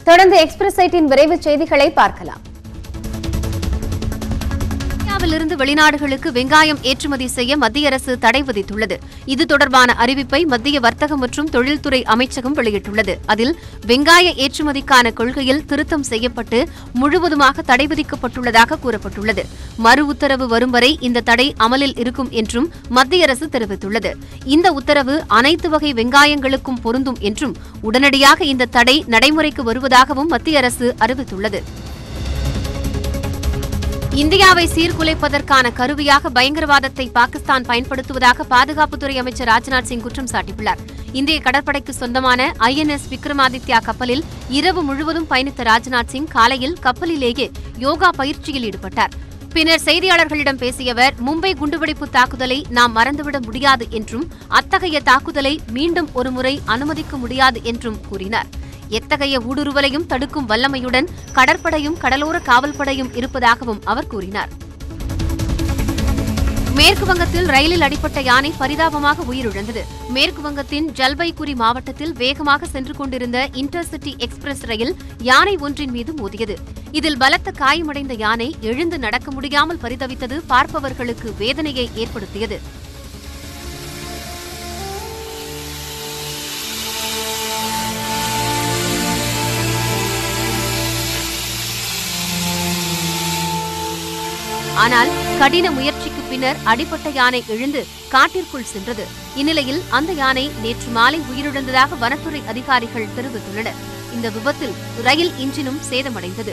தொடர்ந்து எக்ஸ்பிரஸ் சைட்டின் விரைவு செய்திகளை பார்க்கலாம் இந்தியாவிலிருந்து வெளிநாடுகளுக்கு வெங்காயம் ஏற்றுமதி செய்ய மத்திய அரசு தடை விதித்துள்ளது இது தொடர்பான அறிவிப்பை மத்திய வர்த்தக மற்றும் தொழில்துறை அமைச்சகம் வெளியிட்டுள்ளது அதில் வெங்காய ஏற்றுமதிக்கான கொள்கையில் திருத்தம் செய்யப்பட்டு முழுவதுமாக தடை விதிக்கப்பட்டுள்ளதாக கூறப்பட்டுள்ளது மறு உத்தரவு வரும் வரை இந்த தடை அமலில் இருக்கும் என்றும் மத்திய அரசு தெரிவித்துள்ளது இந்த உத்தரவு அனைத்து வகை வெங்காயங்களுக்கும் பொருந்தும் என்றும் உடனடியாக இந்த தடை நடைமுறைக்கு வருவதாகவும் மத்திய அரசு அறிவித்துள்ளது இந்தியாவை சீர்குலைப்பதற்கான கருவியாக பயங்கரவாதத்தை பாகிஸ்தான் பயன்படுத்துவதாக பாதுகாப்புத்துறை அமைச்சர் ராஜ்நாத் சிங் குற்றம் சாட்டியுள்ளார் இந்திய கடற்படைக்கு சொந்தமான ஐஎன்எஸ் விக்ரமாதித்யா கப்பலில் இரவு முழுவதும் பயணித்த ராஜ்நாத் சிங் காலையில் கப்பலிலேயே யோகா பயிற்சியில் ஈடுபட்டார் பின்னர் செய்தியாளர்களிடம் பேசிய அவர் மும்பை குண்டுவெடிப்பு தாக்குதலை நாம் மறந்துவிட முடியாது என்றும் அத்தகைய தாக்குதலை மீண்டும் ஒருமுறை அனுமதிக்க முடியாது என்றும் கூறினார் எத்தகைய ஊடுருவலையும் தடுக்கும் வல்லமையுடன் கடற்படையும் கடலோர காவல்படையும் இருப்பதாகவும் அவர் கூறினார் மேற்கு வங்கத்தில் ரயிலில் அடிப்பட்ட யானை பரிதாபமாக உயிரிழந்தது மேற்கு வங்கத்தின் ஜல்பைகுரி மாவட்டத்தில் வேகமாக சென்று கொண்டிருந்த இன்டர்சிட்டி எக்ஸ்பிரஸ் ரயில் யானை ஒன்றின் மீது மோதியது இதில் பலத்த காயமடைந்த யானை எழுந்து நடக்க முடியாமல் பரிதவித்தது பார்ப்பவர்களுக்கு வேதனையை ஏற்படுத்தியது ஆனால் கடின முயற்சிக்கு பின்னர் அடிப்பட்ட யானை எழுந்து காட்டிற்குள் சென்றது இந்நிலையில் அந்த யானை நேற்று மாலை உயிரிழந்ததாக வனத்துறை அதிகாரிகள் தெரிவித்துள்ளனர் இந்த விபத்தில் ரயில் இன்ஜினும் சேதமடைந்தது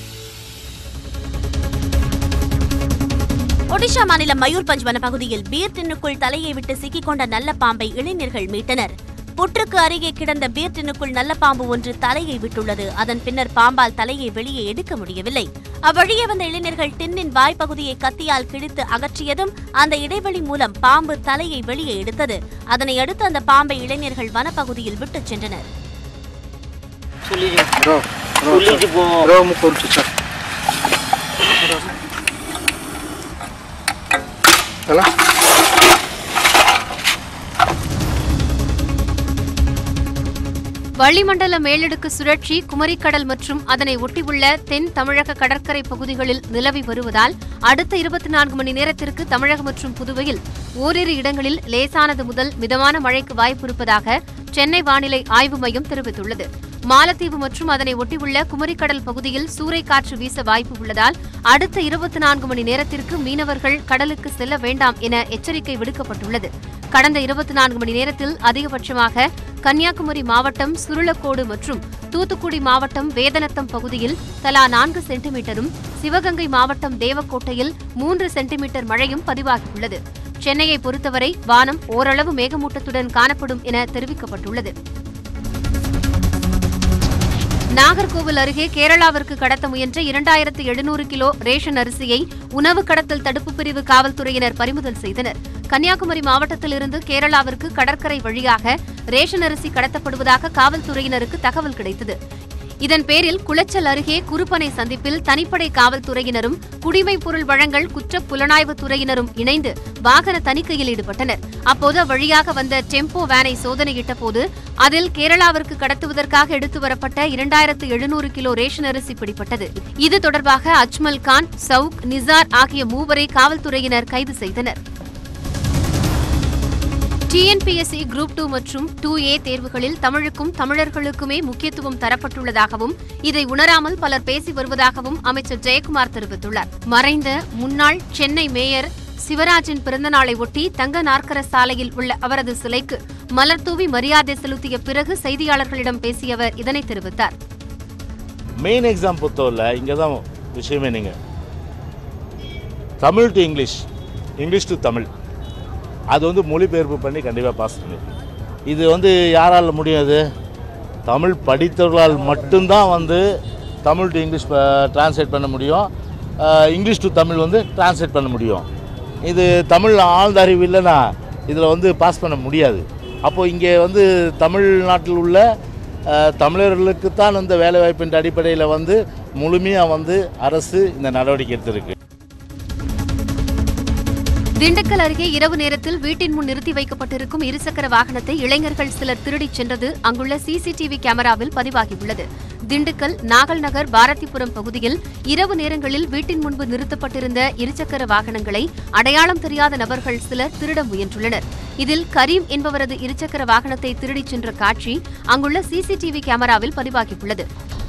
ஒடிஷா மாநிலம் மயூர்பஞ்ச் வனப்பகுதியில் பீர் டின்னுக்குள் தலையை விட்டு சிக்கிக்கொண்ட நல்ல பாம்பை இளைஞர்கள் மீட்டனர் புற்றுக்கு அருகே கிடந்த பீர் டின்னுக்குள் நல்ல பாம்பு ஒன்று தலையை விட்டுள்ளது அதன் பின்னர் பாம்பால் தலையை வெளியே எடுக்க முடியவில்லை அவ்வழியே வந்த இளைஞர்கள் டின்னின் வாய்ப்பகுதியை கத்தியால் கிழித்து அகற்றியதும் அந்த இடைவெளி மூலம் பாம்பு தலையை வெளியே எடுத்தது அதனை அடுத்து அந்த பாம்பை இளைஞர்கள் வனப்பகுதியில் விட்டுச் சென்றனர் Bro, bro, bro, mu କରୁଛୁ ସାର୍ ହେଲା வளிமண்டல மேலடுக்கு சுழற்சி குமரிக்கடல் மற்றும் அதனை ஒட்டியுள்ள தென் தமிழக கடற்கரை பகுதிகளில் நிலவி வருவதால் அடுத்த இருபத்தி நான்கு மணி நேரத்திற்கு தமிழகம் மற்றும் புதுவையில் ஓரிரு இடங்களில் லேசானது முதல் மிதமான மழைக்கு வாய்ப்பு இருப்பதாக சென்னை வானிலை ஆய்வு மையம் தெரிவித்துள்ளது மாலத்தீவு மற்றும் அதனை ஒட்டியுள்ள குமரிக்கடல் பகுதியில் சூறைக்காற்று வீச வாய்ப்பு உள்ளதால் அடுத்த இருபத்தி நான்கு மணி நேரத்திற்கு மீனவர்கள் கடலுக்கு செல்ல வேண்டாம் என எச்சரிக்கை விடுக்கப்பட்டுள்ளது கடந்த இருபத்தி நான்கு மணி நேரத்தில் அதிகபட்சமாக கன்னியாகுமரி மாவட்டம் சுருளக்கோடு மற்றும் தூத்துக்குடி மாவட்டம் வேதநத்தம் பகுதியில் தலா நான்கு சென்டிமீட்டரும் சிவகங்கை மாவட்டம் தேவக்கோட்டையில் மூன்று சென்டிமீட்டர் மழையும் பதிவாகியுள்ளது சென்னையை பொறுத்தவரை வானம் ஓரளவு மேகமூட்டத்துடன் காணப்படும் என தெரிவிக்கப்பட்டுள்ளது நாகர்கோவில் அருகே கேரளாவிற்கு கடத்த முயன்ற இரண்டாயிரத்து எழுநூறு கிலோ ரேஷன் அரிசியை உணவு கடத்தல் தடுப்பு பிரிவு காவல்துறையினர் பறிமுதல் செய்தனர் கன்னியாகுமரி மாவட்டத்திலிருந்து கேரளாவிற்கு கடற்கரை வழியாக ரேஷன் அரிசி கடத்தப்படுவதாக காவல்துறையினருக்கு தகவல் கிடைத்தது இதன் பேரில் குளச்சல் அருகே குருப்பனை சந்திப்பில் தனிப்படை காவல்துறையினரும் குடிமைப் பொருள் வழங்கல் குற்றப் புலனாய்வுத் துறையினரும் இணைந்து வாகன தணிக்கையில் ஈடுபட்டனர் அப்போது அவ்வழியாக வந்த டெம்போ வேனை சோதனையிட்ட போது அதில் கேரளாவிற்கு கடத்துவதற்காக எடுத்து வரப்பட்ட இரண்டாயிரத்து எழுநூறு கிலோ ரேஷன் அரிசி பிடிபட்டது இது தொடர்பாக அஜ்மல் கான் சவுக் நிசார் ஆகிய மூவரை காவல்துறையினர் கைது செய்தனர் டிஎன்பிஎஸ்சி குரூப் டூ மற்றும் டூ ஏ தேர்வுகளில் தமிழுக்கும் தமிழர்களுக்குமே முக்கியத்துவம் தரப்பட்டுள்ளதாகவும் இதை உணராமல் பலர் பேசி வருவதாகவும் அமைச்சர் ஜெயக்குமார் தெரிவித்துள்ளார் மறைந்த முன்னாள் சென்னை மேயர் சிவராஜின் பிறந்தநாளை ஒட்டி தங்க நாற்கர சாலையில் உள்ள அவரது சிலைக்கு மலர்தூவி மரியாதை செலுத்திய பிறகு செய்தியாளர்களிடம் பேசிய அவர் இதனை தெரிவித்தார் மெயின் எக்ஸாம் பொறுத்தவரை இங்கே தான் விஷயமே நீங்கள் Tamil to English English to Tamil அது வந்து மொழிபெயர்ப்பு பண்ணி கண்டிப்பாக பாஸ் பண்ணி இது வந்து யாரால் முடியாது தமிழ் படித்தவர்களால் மட்டும்தான் வந்து தமிழ் டு இங்கிலீஷ் டிரான்ஸ்லேட் பண்ண முடியும் அஹ், இங்கிலீஷ் டு தமிழ் வந்து டிரான்ஸ்லேட் பண்ண முடியும் இது தமிழ் ஆழ்ந்த அறிவு இல்லைன்னா இதில் வந்து பாஸ் பண்ண முடியாது அப்போது இங்கே வந்து தமிழ்நாட்டில் உள்ள அஹ், தமிழர்களுக்குத்தான் இந்த வேலைவாய்ப்பின் அடிப்படையில் வந்து முழுமையாக வந்து அரசு இந்த நடவடிக்கை எடுத்திருக்கு திண்டுக்கல் அருகே இரவு நேரத்தில் வீட்டின் முன் நிறுத்தி வைக்கப்பட்டிருக்கும் இருசக்கர வாகனத்தை இளைஞர்கள் சிலர் திருடிச் சென்றது அங்குள்ள சிசிடிவி கேமராவில் பதிவாகியுள்ளது திண்டுக்கல் நாகல் நகர் பாரதிபுரம் பகுதியில் இரவு நேரங்களில் வீட்டின் முன்பு நிறுத்தப்பட்டிருந்த இருசக்கர வாகனங்களை அடையாளம் தெரியாத நபர்கள் சிலர் திருட முயன்றுள்ளனர் இதில் கரீம் என்பவரது இருசக்கர வாகனத்தை திருடிச் சென்ற காட்சி அங்குள்ள சிசிடிவி கேமராவில் பதிவாகியுள்ளது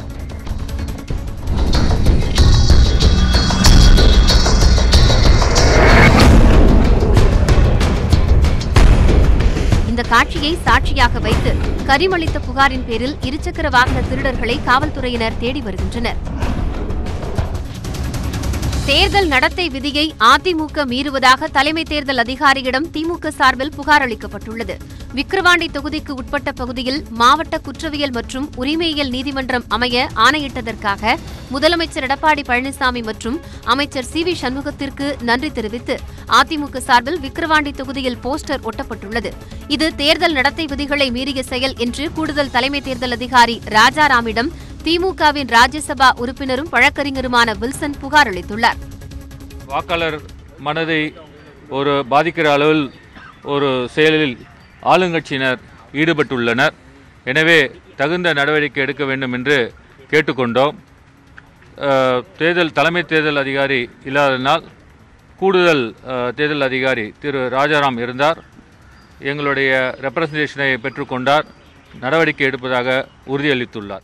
இந்த காட்சியை சாட்சியாக வைத்து கரீம் அளித்த புகாரின் பேரில் இருசக்கர வாகன திருடர்களை காவல்துறையினர் தேடி வருகின்றனர் தேர்தல் நடத்தை விதியை அதிமுக மீறுவதாக தலைமை தேர்தல் அதிகாரியிடம் திமுக சார்பில் புகார் அளிக்கப்பட்டுள்ளது விக்கிரவாண்டி தொகுதிக்கு உட்பட்ட பகுதியில் மாவட்ட குற்றவியல் மற்றும் உரிமையியல் நீதிமன்றம் அமைய ஆணையிட்டதற்காக முதலமைச்சர் எடப்பாடி பழனிசாமி மற்றும் அமைச்சர் சி வி சண்முகத்திற்கு நன்றி தெரிவித்து அதிமுக சார்பில் விக்கிரவாண்டி தொகுதியில் போஸ்டர் ஒட்டப்பட்டுள்ளது இது தேர்தல் நடத்தை விதிகளை மீறிய செயல் என்று கூடுதல் தலைமை தேர்தல் அதிகாரி ராஜாராமிடம் திமுகவின் ராஜ்யசபா உறுப்பினரும் வழக்கறிஞருமான வில்சன் புகார் அளித்துள்ளார் வாக்காளர் மனதை ஒரு பாதிக்கிற அளவில் ஒரு செயலில் ஆளுங்கட்சியினர் ஈடுபட்டுள்ளனர் எனவே தகுந்த நடவடிக்கை எடுக்க வேண்டும் என்று கேட்டுக்கொண்டோம் அஹ், தேர்தல் தலைமை தேர்தல் அதிகாரி இல்லாததினால் கூடுதல் அஹ், தேர்தல் அதிகாரி திரு ராஜாராம் இருந்தார் எங்களுடைய ரெப்ரசன்டேஷனை பெற்றுக்கொண்டார் நடவடிக்கை எடுப்பதாக உறுதியளித்துள்ளார்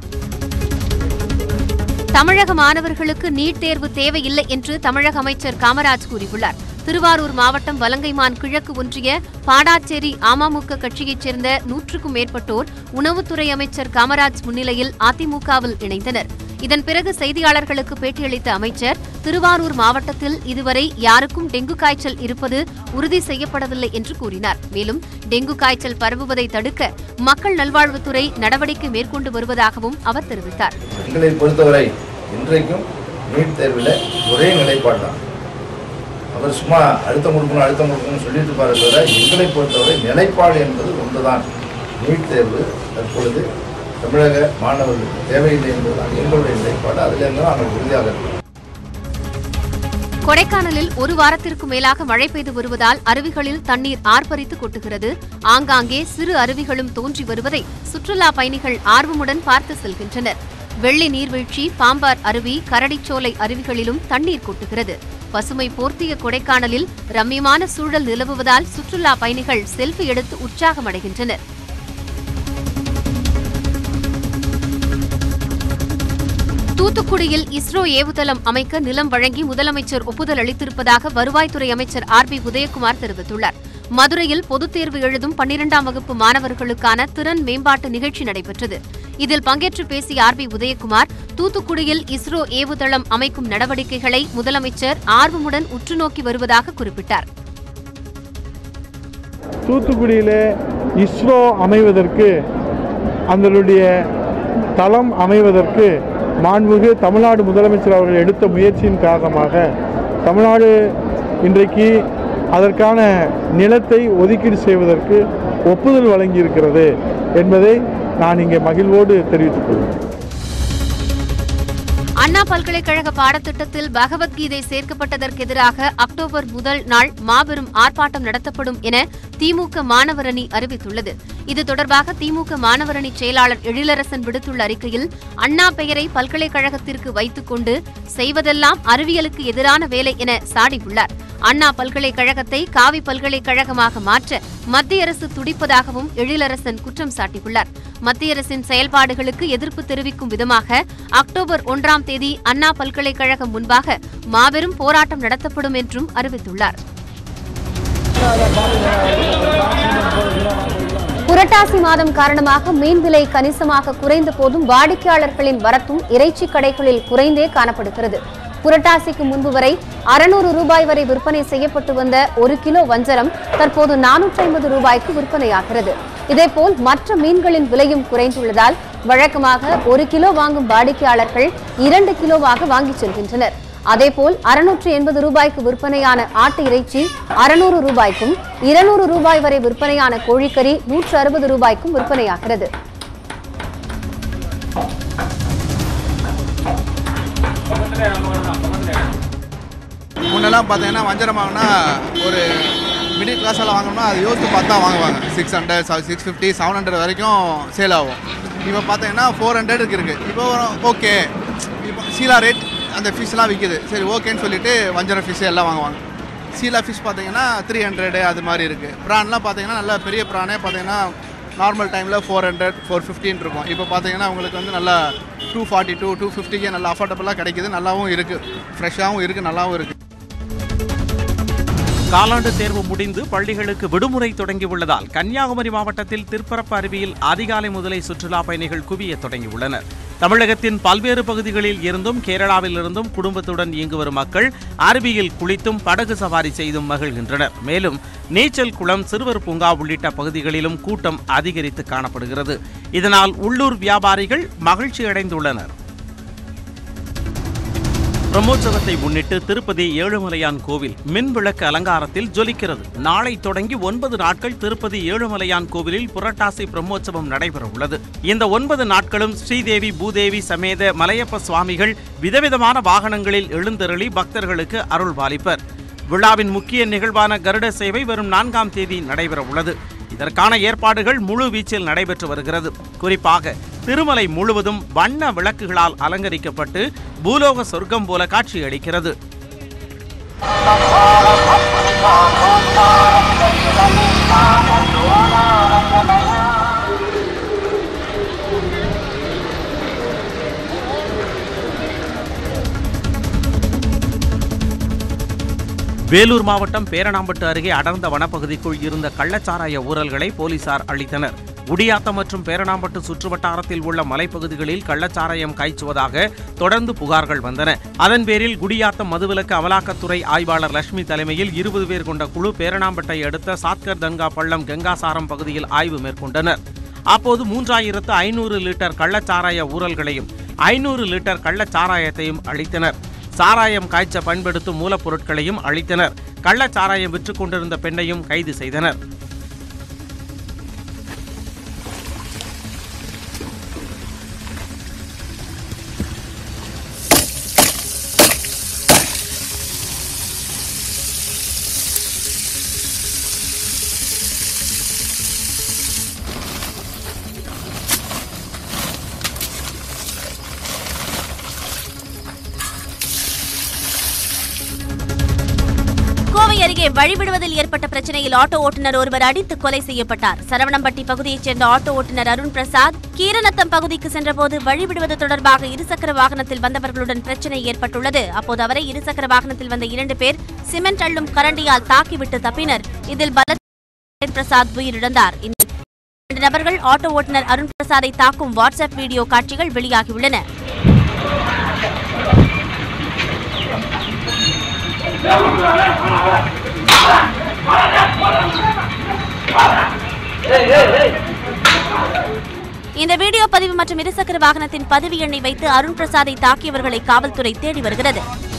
தமிழக மாணவர்களுக்கு நீட் தேர்வு தேவையில்லை என்று தமிழக அமைச்சர் காமராஜ் கூறியுள்ளார் திருவாரூர் மாவட்டம் வலங்கைமான் கிழக்கு ஒன்றிய பாடாச்சேரி அமமுக கட்சியைச் சேர்ந்த நூற்றுக்கும் மேற்பட்டோர் உணவுத்துறை அமைச்சர் காமராஜ் முன்னிலையில் அதிமுகவில் இணைந்தனர் இதன் பிறகு செய்தியாளர்களுக்கு பேட்டியளித்த அமைச்சர் திருவாரூர் மாவட்டத்தில் இதுவரை யாருக்கும் டெங்கு காய்ச்சல் இருப்பது உறுதி செய்யப்படவில்லை என்று கூறினார் மேலும் டெங்கு காய்ச்சல் பரவுவதை தடுக்க மக்கள் நல்வாழ்வுத்துறை நடவடிக்கை மேற்கொண்டு வருவதாகவும் அவர் தெரிவித்தார் எங்களை பொறுத்தவரை இன்றைக்கும் நீட் தேர்வில் ஒரே நிலைப்பாடு தான் அவர் சும்மா அழுத்தம் கொடுக்கணும் அழுத்தம் கொடுக்கணும்னு சொல்லிட்டு இருப்பாரு தவிர எங்களை பொறுத்தவரை நிலைப்பாடு என்பது ஒன்றுதான் நீட் தேர்வு தற்பொழுது தமிழக மாணவர்களுக்கு தேவையில்லை என்பதுதான் எங்களுடைய நிலைப்பாடு அதில் இருந்து நாங்கள் உறுதியாக இருக்கிறோம் கொடைக்கானலில் ஒரு வாரத்திற்கு மேலாக மழை பெய்து வருவதால் அருவிகளில் தண்ணீர் ஆர்ப்பரித்து கொட்டுகிறது ஆங்காங்கே சிறு அருவிகளும் தோன்றி வருவதை சுற்றுலா பயணிகள் ஆர்வமுடன் பார்த்து செல்கின்றனர் வெள்ளி நீர்வீழ்ச்சி பாம்பார் அருவி கரடிச்சோலை அருவிகளிலும் தண்ணீர் கொட்டுகிறது பசுமை போர்த்திய கொடைக்கானலில் ரம்மியமான சூழல் நிலவுவதால் சுற்றுலா பயணிகள் செல்ஃபி எடுத்து உற்சாகமடைகின்றனர் தூத்துக்குடியில் இஸ்ரோ ஏவுதளம் அமைக்க நிலம் வழங்கி முதலமைச்சர் ஒப்புதல் அளித்திருப்பதாக வருவாய்த்துறை அமைச்சர் ஆர் பி உதயகுமார் தெரிவித்துள்ளார் மதுரையில் பொதுத் தேர்வு எழுதும் பன்னிரெண்டாம் வகுப்பு மாணவர்களுக்கான திறன் மேம்பாட்டு நிகழ்ச்சி நடைபெற்றது இதில் பங்கேற்று பேசிய ஆர் பி உதயகுமார் தூத்துக்குடியில் இஸ்ரோ ஏவுதளம் அமைக்கும் நடவடிக்கைகளை முதலமைச்சர் ஆர்வமுடன் உற்றுநோக்கி வருவதாக குறிப்பிட்டார் தூத்துக்குடியிலே இஸ்ரோ அமைவதற்கு அதனுடைய தளம் அமைவதற்கு மாண்புமிகு தமிழ்நாடு முதலமைச்சர் அவர்கள் எடுத்த முயற்சியின் காரணமாக தமிழ்நாடு இன்றைக்கு அதற்கான நிலத்தை ஒதுக்கீடு செய்வதற்கு ஒப்புதல் வழங்கியிருக்கிறது என்பதை நான் இங்கே மகிழ்வோடு தெரிவித்துக் கொள்கிறேன் அண்ணா பல்கலைக்கழக பாடத்திட்டத்தில் பகவத்கீதை சேர்க்கப்பட்டதற்கு எதிராக அக்டோபர் முதல் நாள் மாபெரும் ஆர்ப்பாட்டம் நடத்தப்படும் என திமுக மாணவர் அணி அறிவித்துள்ளது இது தொடர்பாக திமுக மாணவர் அணி செயலாளர் எழிலரசன் விடுத்துள்ள அறிக்கையில் அண்ணா பெயரை பல்கலைக்கழகத்திற்கு வைத்துக் கொண்டு செய்வதெல்லாம் அறிவியலுக்கு எதிரான வேலை என சாடியுள்ளார் அண்ணா பல்கலைக்கழகத்தை காவி பல்கலைக்கழகமாக மாற்ற மத்திய அரசு துடிப்பதாகவும் எழிலரசன் குற்றம் சாட்டியுள்ளார் மத்திய அரசின் செயல்பாடுகளுக்கு எதிர்ப்பு தெரிவிக்கும் விதமாக அக்டோபர் ஒன்றாம் தேதி அண்ணா பல்கலைக்கழகம் முன்பாக மாபெரும் போராட்டம் நடத்தப்படும் என்றும் அறிவித்துள்ளார் புரட்டாசி மாதம் காரணமாக மீன் விலை கணிசமாக குறைந்த போதும் வாடிக்கையாளர்களின் வரத்தும் இறைச்சி கடைகளில் குறைந்தே காணப்படுகிறது புரட்டாசிக்கு முன்பு வரை அறுநூறு ரூபாய் வரை விற்பனை செய்யப்பட்டு வந்த ஒரு கிலோ வஞ்சரம் தற்போது நானூற்றி ஐம்பது ரூபாய்க்கு விற்பனையாகிறது இதேபோல் மற்ற மீன்களின் விலையும் குறைந்துள்ளதால் வழக்கமாக ஒரு கிலோ வாங்கும் வாடிக்கையாளர்கள் இரண்டு கிலோவாக வாங்கிச் செல்கின்றனர் அதேபோல் அறுநூற்று எண்பது ரூபாய்க்கு விற்பனையான ஆட்டு இறைச்சி அறுநூறு ரூபாய்க்கும் இருநூறு ரூபாய் வரை விற்பனையான கோழிக்கறி நூற்று அறுபது ரூபாய்க்கும் விற்பனையாகிறது முன்னெல்லாம் பார்த்தீங்கன்னா வஞ்சரம் வாங்கினா ஒரு மிடில் கிளாஸ் எல்லாம் வாங்கணும்னா அது யோசித்து பார்த்தா வாங்குவாங்க six hundred six fifty seven hundred வரைக்கும் சேல் ஆகும் இப்போ பார்த்தீங்கன்னா ஃபோர் ஹண்ட்ரடுக்கு இருக்குது இப்போ ஓகே இப்போ சீலா ரேட் அந்த ஃபிஷ்லாம் விற்கிது சரி ஓகேன்னு சொல்லிட்டு வஞ்சரம் ஃபிஷ் எல்லாம் வாங்குவாங்க சீலா ஃபிஷ் பார்த்தீங்கன்னா த்ரீ ஹண்ட்ரடு அது மாதிரி இருக்குது ப்ரான்லாம் பார்த்தீங்கன்னா நல்ல பெரிய ப்ரானே பார்த்தீங்கன்னா நார்மல் டைமில் ஃபோர் ஹண்ட்ரட் ஃபோர் ஃபிஃப்டின் இருக்கும் இப்போ பார்த்தீங்கன்னா உங்களுக்கு வந்து நல்லா டூ ஃபார்ட்டி டூ டூ ஃபிஃப்டிக்கே நல்லா அஃபோர்டபுளாக கிடைக்குது நல்லாவும் இருக்குது ஃப்ரெஷ்ஷாகவும் இருக்குது நல்லாவும் இருக்குது காலாண்டு தேர்வு முடிந்து பள்ளிகளுக்கு விடுமுறை தொடங்கியுள்ளதால் கன்னியாகுமரி மாவட்டத்தில் திருப்பரப்பு அருவியில் அதிகாலை முதலே சுற்றுலா பயணிகள் குவிய தொடங்கியுள்ளனர் தமிழகத்தின் பல்வேறு பகுதிகளில் இருந்தும் கேரளாவில் இருந்தும் குடும்பத்துடன் இயங்கு வரும் மக்கள் அருவியில் குளித்தும் படகு சவாரி செய்தும் மகிழ்கின்றனர் மேலும் நீச்சல் குளம் சிறுவர் பூங்கா உள்ளிட்ட பகுதிகளிலும் கூட்டம் அதிகரித்து காணப்படுகிறது இதனால் உள்ளூர் வியாபாரிகள் மகிழ்ச்சி அடைந்துள்ளனர் பிரம்மோற்சவத்தை முன்னிட்டு திருப்பதி ஏழுமலையான் கோவில் மின் விளக்கு அலங்காரத்தில் ஜொலிக்கிறது நாளை தொடங்கி ஒன்பது நாட்கள் திருப்பதி ஏழுமலையான் கோவிலில் புரட்டாசி பிரம்மோற்சவம் நடைபெற உள்ளது இந்த ஒன்பது நாட்களும் ஸ்ரீதேவி பூதேவி சமேத மலையப்ப சுவாமிகள் விதவிதமான வாகனங்களில் எழுந்தருளி பக்தர்களுக்கு அருள் பாலிப்பர் விழாவின் முக்கிய நிகழ்வான கருட சேவை வரும் நான்காம் தேதி நடைபெற உள்ளது இதற்கான ஏற்பாடுகள் முழு வீச்சில் நடைபெற்று வருகிறது குறிப்பாக திருமலை முழுவதும் வண்ண விளக்குகளால் அலங்கரிக்கப்பட்டு பூலோக சொர்க்கம் போல காட்சியளிக்கிறது வேலூர் மாவட்டம் பேரணாம்பட்டு அருகே அடர்ந்த வனப்பகுதிக்குள் இருந்த கள்ளச்சாராய ஊரல்களை போலீசார் அளித்தனர் குடியாத்தம் மற்றும் பேரணாம்பட்டு சுற்றுவட்டாரத்தில் உள்ள மலைப்பகுதிகளில் கள்ளச்சாராயம் காய்ச்சுவதாக தொடர்ந்து புகார்கள் வந்தன அதன் பேரில் குடியாத்தம் மதுவிலக்கு அமலாக்கத்துறை ஆய்வாளர் லட்சுமி தலைமையில் இருபது பேர் கொண்ட குழு பேரணாம்பட்டை அடுத்த சாத்கர் தங்கா பள்ளம் கங்காசாரம் பகுதியில் ஆய்வு மேற்கொண்டனர் அப்போது மூன்றாயிரத்து ஐநூறு லிட்டர் கள்ளச்சாராய ஊரல்களையும் ஐநூறு லிட்டர் கள்ளச்சாராயத்தையும் அளித்தனர் சாராயம் காய்ச்ச பயன்படுத்தும் மூலப்பொருட்களையும் அளித்தனர் கள்ளச்சாராயம் விற்றுக் கொண்டிருந்த பெண்ணையும் கைது செய்தனர் கோவை அருகே வழிவிடுவதில் ஏற்பட்ட பிரச்சனையில் ஆட்டோ ஓட்டுநர் ஒருவர் அடித்து கொலை செய்யப்பட்டார் சரவணம்பட்டி பகுதியைச் சேர்ந்த ஆட்டோ ஓட்டுநர் அருண் பிரசாத் கீரநத்தம் பகுதிக்கு சென்றபோது வழிவிடுவது தொடர்பாக இருசக்கர வாகனத்தில் வந்தவர்களுடன் பிரச்சனை ஏற்பட்டுள்ளது அப்போது அவரை இருசக்கர வாகனத்தில் வந்த இரண்டு பேர் சிமெண்ட் அள்ளும் கரண்டியால் தாக்கிவிட்டு தப்பினர் இதில் பலத்த பிரசாத் உயிரிழந்தார் இந்த இரண்டு நபர்கள் ஆட்டோ ஓட்டுநர் அருண் பிரசாதை தாக்கும் வாட்ஸ்அப் வீடியோ காட்சிகள் வெளியாகியுள்ளன இந்த வீடியோ பதிவு மற்றும் இருசக்கர வாகனத்தின் பதிவு எண்ணை வைத்து அருண் பிரசாதை தாக்கியவர்களை காவல்துறை தேடி வருகிறது